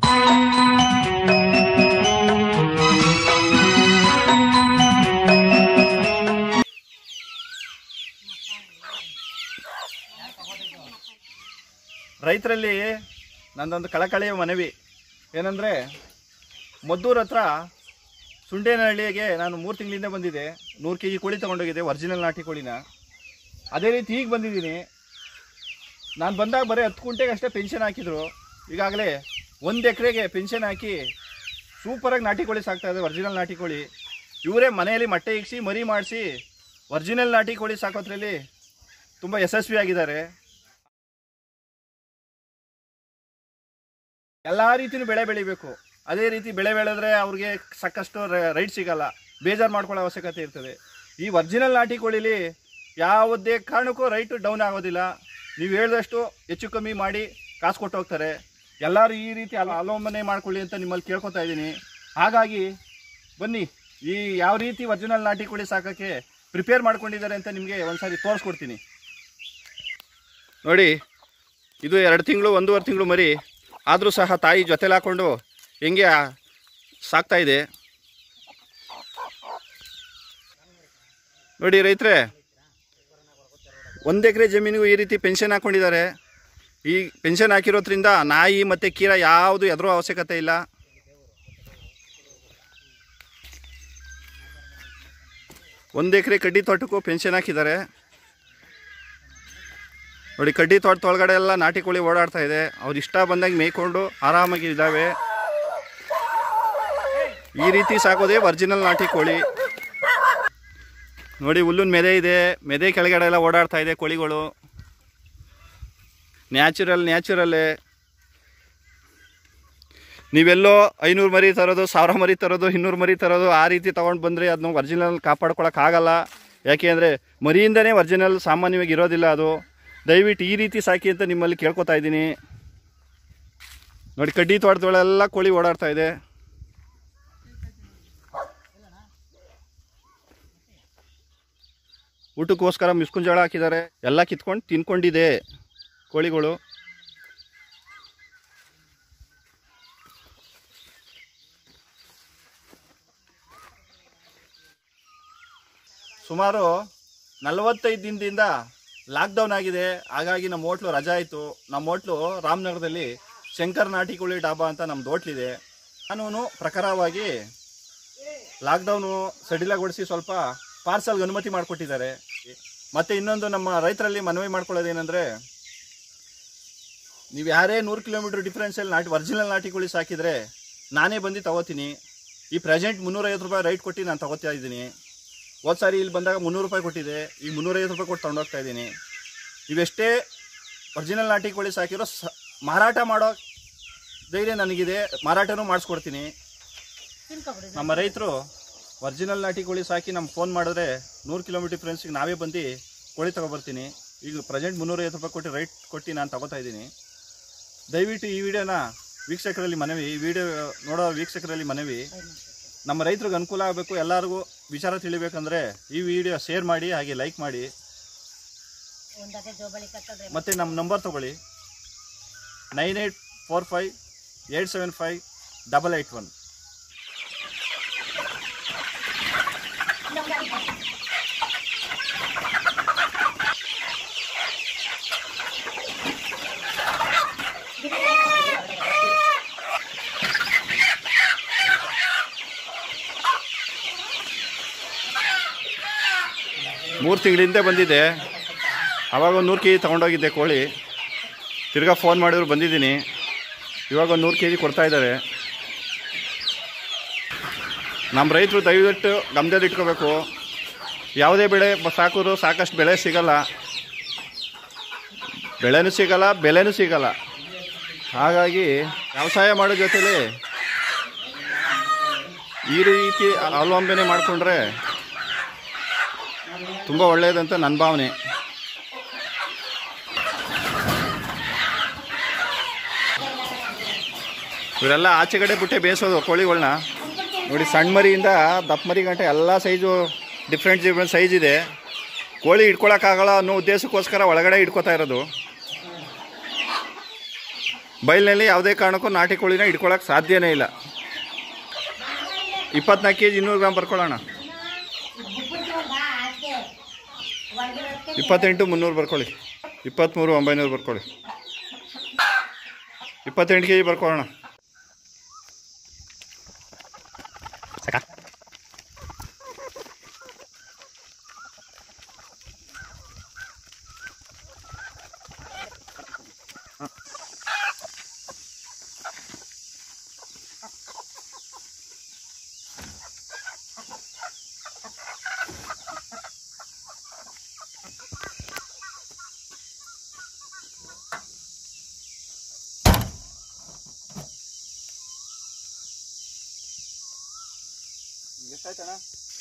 ರೈತರಲ್ಲಿ ನಂದೊಂದು ಕಳಕಳಿಯ ಮನವಿ ಏನಂದರೆ ಮದ್ದೂರ್ ಹತ್ರ ಸುಂಡೇನಹಳ್ಳಿಗೆ ನಾನು ಮೂರು ತಿಂಗಳಿಂದ ಬಂದಿದ್ದೆ ನೂರು ಕೆ ಜಿ ಕೋಳಿ ತೊಗೊಂಡೋಗಿದ್ದೆ ಒರಿಜಿನಲ್ ನಾಟಿ ಕೋಳಿನ ಅದೇ ರೀತಿ ಈಗ ಬಂದಿದ್ದೀನಿ ನಾನು ಬಂದಾಗ ಬರೀ ಹತ್ತು ಕುಂಟೆಗೆ ಅಷ್ಟೇ ಪೆನ್ಷನ್ ಹಾಕಿದ್ರು ಈಗಾಗಲೇ ಒಂದು ಎಕರೆಗೆ ಪೆನ್ಷನ್ ಹಾಕಿ ಸೂಪರಾಗಿ ನಾಟಿ ಕೋಳಿ ಸಾಕ್ತಾ ಇದೆ ಒರಿಜಿನಲ್ ನಾಟಿ ಕೋಳಿ ಇವರೇ ಮನೆಯಲ್ಲಿ ಮೊಟ್ಟೆ ಇಕ್ಸಿ ಮರಿ ಮಾಡಿಸಿ ಒರಿಜಿನಲ್ ನಾಟಿ ಕೋಳಿ ಸಾಕೋದ್ರಲ್ಲಿ ತುಂಬ ಯಶಸ್ವಿಯಾಗಿದ್ದಾರೆ ಎಲ್ಲ ರೀತಿಯೂ ಬೆಳೆ ಬೆಳಿಬೇಕು ಅದೇ ರೀತಿ ಬೆಳೆ ಬೆಳೆದ್ರೆ ಅವ್ರಿಗೆ ಸಾಕಷ್ಟು ರೈಟ್ ಸಿಗಲ್ಲ ಬೇಜಾರು ಮಾಡ್ಕೊಳ್ಳೋ ಅವಶ್ಯಕತೆ ಇರ್ತದೆ ಈ ಒರಿಜಿನಲ್ ನಾಟಿ ಕೋಳಿಲಿ ಯಾವುದೇ ಕಾರಣಕ್ಕೂ ರೈಟ್ ಡೌನ್ ಆಗೋದಿಲ್ಲ ನೀವು ಹೇಳಿದಷ್ಟು ಹೆಚ್ಚು ಕಮ್ಮಿ ಮಾಡಿ ಕಾಸು ಕೊಟ್ಟು ಹೋಗ್ತಾರೆ ಎಲ್ಲರೂ ಈ ರೀತಿ ಅಲ ಅವಲಂಬನೆ ಮಾಡ್ಕೊಳ್ಳಿ ಅಂತ ನಿಮ್ಮಲ್ಲಿ ಕೇಳ್ಕೊತಾ ಇದ್ದೀನಿ ಹಾಗಾಗಿ ಬನ್ನಿ ಈ ಯಾವ ರೀತಿ ಒರಿಜಿನಲ್ ನಾಟಿ ಕೋಳಿ ಸಾಕೋಕ್ಕೆ ಪ್ರಿಪೇರ್ ಮಾಡ್ಕೊಂಡಿದ್ದಾರೆ ಅಂತ ನಿಮಗೆ ಒಂದ್ಸಾರಿ ತೋರಿಸ್ಕೊಡ್ತೀನಿ ನೋಡಿ ಇದು ಎರಡು ತಿಂಗಳು ಒಂದೂವರೆ ತಿಂಗಳು ಮರಿ ಆದರೂ ಸಹ ತಾಯಿ ಜೊತೆಲಿ ಹಾಕ್ಕೊಂಡು ಹೆಂಗೆ ಸಾಕ್ತಾ ಇದೆ ನೋಡಿ ರೈತರೆ ಒಂದು ಎಕರೆ ಜಮೀನಿಗೂ ಈ ರೀತಿ ಪೆನ್ಷನ್ ಹಾಕ್ಕೊಂಡಿದ್ದಾರೆ ಈ ಪೆನ್ಷನ್ ಹಾಕಿರೋದ್ರಿಂದ ನಾಯಿ ಮತ್ತು ಕೀರ ಯಾವುದು ಎದುರೋ ಅವಶ್ಯಕತೆ ಇಲ್ಲ ಒಂದು ಎಕರೆ ಕಡ್ಡಿ ತೋಟಕ್ಕೂ ಪೆನ್ಷನ್ ಹಾಕಿದ್ದಾರೆ ನೋಡಿ ಕಡ್ಡಿ ತೋಟದ ಒಳಗಡೆ ಎಲ್ಲ ನಾಟಿ ಕೋಳಿ ಓಡಾಡ್ತಾ ಇದೆ ಅವ್ರು ಇಷ್ಟ ಬಂದಾಗ ಮೇಯ್ಕೊಂಡು ಆರಾಮಾಗಿ ಇದ್ದಾವೆ ಈ ರೀತಿ ಸಾಕೋದೇ ಒರಿಜಿನಲ್ ನಾಟಿ ಕೋಳಿ ನೋಡಿ ಹುಲ್ಲಿನ ಮೆದೆ ಇದೆ ಮೆದೆ ಕೆಳಗಡೆ ಎಲ್ಲ ಓಡಾಡ್ತಾ ಇದೆ ಕೋಳಿಗಳು ನ್ಯಾಚುರಲ್ ನ್ಯಾಚುರಲ್ಲೇ ನೀವೆಲ್ಲೋ ಐನೂರು ಮರಿ ತರೋದು ಸಾವಿರ ಮರಿ ತರೋದು ಇನ್ನೂರು ಮರಿ ತರೋದು ಆ ರೀತಿ ತೊಗೊಂಡು ಬಂದರೆ ಅದನ್ನ ಒರಿಜಿನಲ್ ಕಾಪಾಡ್ಕೊಳಕ್ಕಾಗಲ್ಲ ಯಾಕೆ ಅಂದರೆ ಮರಿಯಿಂದನೇ ಒರಿಜಿನಲ್ ಸಾಮಾನ್ಯವಾಗಿ ಇರೋದಿಲ್ಲ ಅದು ದಯವಿಟ್ಟು ಈ ರೀತಿ ಸಾಕಿ ಅಂತ ನಿಮ್ಮಲ್ಲಿ ಕೇಳ್ಕೊತಾ ಇದ್ದೀನಿ ನೋಡಿ ಕಡ್ಡಿ ತೋಟದೊಳೆಲ್ಲ ಕೋಳಿ ಓಡಾಡ್ತಾ ಇದೆ ಊಟಕ್ಕೋಸ್ಕರ ಮಿಸ್ಕುನ್ ಜೋಳ ಹಾಕಿದ್ದಾರೆ ಎಲ್ಲ ಕಿತ್ಕೊಂಡು ತಿನ್ಕೊಂಡಿದೆ ಕೋಳಿಗಳು ಸುಮಾರು ನಲವತ್ತೈದು ದಿನದಿಂದ ಲಾಕ್ಡೌನ್ ಆಗಿದೆ ಹಾಗಾಗಿ ನಮ್ಮ ಹೋಟ್ಲು ರಜಾ ಆಯಿತು ನಮ್ಮ ಹೋಟ್ಲು ರಾಮನಗರದಲ್ಲಿ ಶಂಕರ್ ನಾಟಿ ಕೋಳಿ ಡಾಬಾ ಅಂತ ನಮ್ಮದು ಹೋಟ್ಲಿದೆ ಕಾನೂನು ಪ್ರಕಾರವಾಗಿ ಲಾಕ್ಡೌನು ಸಡಿಲಗೊಳಿಸಿ ಸ್ವಲ್ಪ ಪಾರ್ಸಲ್ಗೆ ಅನುಮತಿ ಮಾಡಿಕೊಟ್ಟಿದ್ದಾರೆ ಮತ್ತು ಇನ್ನೊಂದು ನಮ್ಮ ರೈತರಲ್ಲಿ ಮನವಿ ಮಾಡ್ಕೊಳ್ಳೋದೇನೆಂದರೆ ನೀವು ಯಾರೇ ನೂರು ಕಿಲೋಮೀಟ್ರ್ ಡಿಫ್ರೆನ್ಸಲ್ಲಿ ನಾಟಿ ಒರಿಜಿನಲ್ ನಾಟಿ ಕೋಳಿ ಸಾಕಿದರೆ ನಾನೇ ಬಂದು ತಗೋತೀನಿ ಈ ಪ್ರೆಸೆಂಟ್ ಮುನ್ನೂರೈವತ್ತು ರೂಪಾಯಿ ರೈಟ್ ಕೊಟ್ಟು ನಾನು ತಗೋತಾ ಇದ್ದೀನಿ ಹೋದ ಸಾರಿ ಇಲ್ಲಿ ಬಂದಾಗ ಮುನ್ನೂರು ರೂಪಾಯಿ ಕೊಟ್ಟಿದೆ ಈಗ ಮುನ್ನೂರೈವತ್ತು ರೂಪಾಯಿ ಕೊಟ್ಟು ತೊಗೊಂಡೋಗ್ತಾ ಇದ್ದೀನಿ ಇವೆಷ್ಟೇ ಒರಿಜಿನಲ್ ನಾಟಿ ಕೋಳಿ ಸಾಕಿರೋ ಸ ಮಾರಾಟ ಮಾಡೋ ಧೈರ್ಯ ನನಗಿದೆ ಮಾರಾಟನೂ ಮಾಡಿಸ್ಕೊಡ್ತೀನಿ ನಮ್ಮ ರೈತರು ಒರಿಜಿನಲ್ ನಾಟಿ ಕೋಳಿ ಸಾಕಿ ನಮ್ಗೆ ಫೋನ್ ಮಾಡಿದ್ರೆ ನೂರು ಕಿಲೋಮೀಟರ್ ಫ್ರೆಂಡ್ಸಿಗೆ ನಾವೇ ಬಂದು ಕೋಳಿ ತಗೊಬರ್ತೀನಿ ಈಗ ಪ್ರೆಸೆಂಟ್ ಮುನ್ನೂರೈವತ್ತು ರೂಪಾಯಿ ಕೊಟ್ಟು ರೈಟ್ ಕೊಟ್ಟು ನಾನು ತಗೋತಾ ಇದ್ದೀನಿ ದಯವಿಟ್ಟು ಈ ವಿಡಿಯೋನ ವೀಕ್ಷಕರಲ್ಲಿ ಮನವಿ ಈ ವಿಡಿಯೋ ನೋಡೋ ವೀಕ್ಷಕರಲ್ಲಿ ಮನವಿ ನಮ್ಮ ರೈತರಿಗೆ ಅನುಕೂಲ ಆಗಬೇಕು ಎಲ್ಲರಿಗೂ ವಿಚಾರ ತಿಳಿಬೇಕಂದ್ರೆ ಈ ವಿಡಿಯೋ ಶೇರ್ ಮಾಡಿ ಹಾಗೆ ಲೈಕ್ ಮಾಡಿ ಒಂದಕ್ಕೆ ಜೋಬಳಿ ಕಟ್ಟದ್ರೆ ಮತ್ತು ನಮ್ಮ ನಂಬರ್ ತೊಗೊಳ್ಳಿ nine eight four five eight seven five double eight one ಮೂರು ತಿಂಗಳಿಂದ ಬಂದಿದ್ದೆ ಆವಾಗ ಒಂದು ನೂರು ಕೆ ಜಿ ತೊಗೊಂಡೋಗಿದ್ದೆ ಕೋಳಿ ತಿರ್ಗಾ ಫೋನ್ ಮಾಡಿದ್ರು ಬಂದಿದ್ದೀನಿ ಇವಾಗ ಒಂದು ನೂರು ಕೆ ಜಿ ಕೊಡ್ತಾ ಇದ್ದಾರೆ ನಮ್ಮ ರೈತರು ದಯವಿಟ್ಟು ಗಮನದಲ್ಲಿ ಇಟ್ಕೋಬೇಕು ಯಾವುದೇ ಬೆಳೆ ಬ- ಸಾಕಿದ್ರು ಸಾಕಷ್ಟು ಬೆಳೆ ಸಿಗಲ್ಲ ಬೆಳೆನೂ ಸಿಗಲ್ಲ ಬೆಲೆನೂ ಸಿಗಲ್ಲ ಹಾಗಾಗಿ ವ್ಯವಸಾಯ ಮಾಡೋ ಜೊತೆಲಿ ಈ ರೀತಿ ಅವಲಂಬನೆ ಮಾಡಿಕೊಂಡ್ರೆ ತುಂಬ ಒಳ್ಳೆಯದಂತ ನನ್ನ ಭಾವನೆ ಇವರೆಲ್ಲ ಆಚೆ ಕಡೆ ಬಿಟ್ಟೆ ಬೇಯಿಸೋದು ಕೋಳಿಗಳನ್ನ ನೋಡಿ ಸಣ್ಣ ಮರಿಯಿಂದ ದಪ್ಪ ಮರಿ ಗಂಟೆ ಎಲ್ಲ ಸೈಜು ಡಿಫ್ರೆಂಟ್ ಡಿಫ್ರೆಂಟ್ ಸೈಜ್ ಇದೆ ಕೋಳಿ ಇಟ್ಕೊಳಕ್ಕಾಗಲ್ಲ ಅನ್ನೋ ಉದ್ದೇಶಕ್ಕೋಸ್ಕರ ಒಳಗಡೆ ಇಟ್ಕೋತಾ ಇರೋದು ಬೈಲ್ನಲ್ಲಿ ಯಾವುದೇ ಕಾರಣಕ್ಕೂ ನಾಟಿ ಕೋಳಿನ ಇಟ್ಕೊಳಕ್ಕೆ ಸಾಧ್ಯನೇ ಇಲ್ಲ ಇಪ್ಪತ್ನಾಲ್ಕು ಕೆ ಜಿ ಇನ್ನೂರು ಗ್ರಾಮ್ ಬರ್ಕೊಳ್ಳೋಣ ಇಪ್ಪತ್ತೆಂಟು ಮುನ್ನೂರು ಬರ್ಕೊಳ್ಳಿ ಇಪ್ಪತ್ತ್ಮೂರು ಒಂಬೈನೂರು ಬರ್ಕೊಳ್ಳಿ ಇಪ್ಪತ್ತೆಂಟು ಕೆ ಜಿ ಬರ್ಕೊಳ್ಳೋಣ ಸಾಕಾ ಎಷ್ಟಾಯ್ತಣ್ಣ